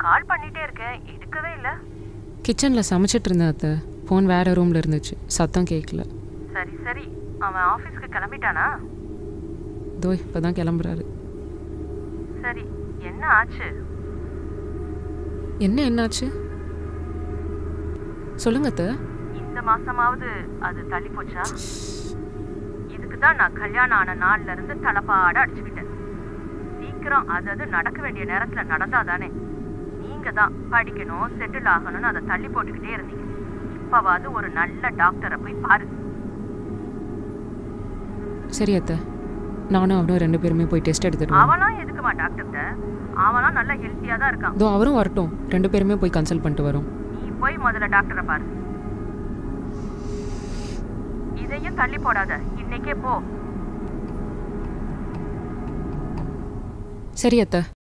கால் பண்ணிட்டே இருக்கேன் எடுக்கவே இல்ல கிச்சனில் சமைச்சிட்டு இருந்தேன் அத்தை ஃபோன் வேறு ரூமில் இருந்துச்சு சத்தம் கேட்கல சரி சரி அவன் ஆபீஸ்க்கு கிளம்பிட்டானா தோ இப்போ தான் கிளம்புறாரு சரி என்ன ஆச்சு என்ன என்னாச்சு சொல்லுங்க அத்தை இந்த மாசமாவது அது தள்ளி போச்சா இதுக்கு தான் நான் கல்யாணம் ஆன நாள்ல இருந்து தலைப்பாட அடிச்சுக்கிட்டேன் சீக்கிரம் அது அது நடக்க வேண்டிய நேரத்துல நடந்தாதானே நீங்க தான் படிக்கணும் செட்டில் ஆகணும்னு அதை தள்ளி போட்டுக்கிட்டே இருந்தீங்க இப்பவாவது ஒரு நல்ல டாக்டரை போய் பாரு சரி அத்தை நானும் அவனும் ரெண்டு பேருமே போய் டெஸ்ட் எடுத்துட்டு வரோம் அவனாம் எதுக்குமா டாக்டர்கிட்ட அவனாம் நல்லா ஹெல்த்தியா தான் இருக்கான் இதோ அவரும் வரட்டும் ரெண்டு பேருமே போய் கன்சல்ட் பண்ணிட்டு வரோம் நீ போய் முதல்ல டாக்டரை பாரு இதையும் தள்ளி போடாத இன்னைக்கே போ சரி அத்தை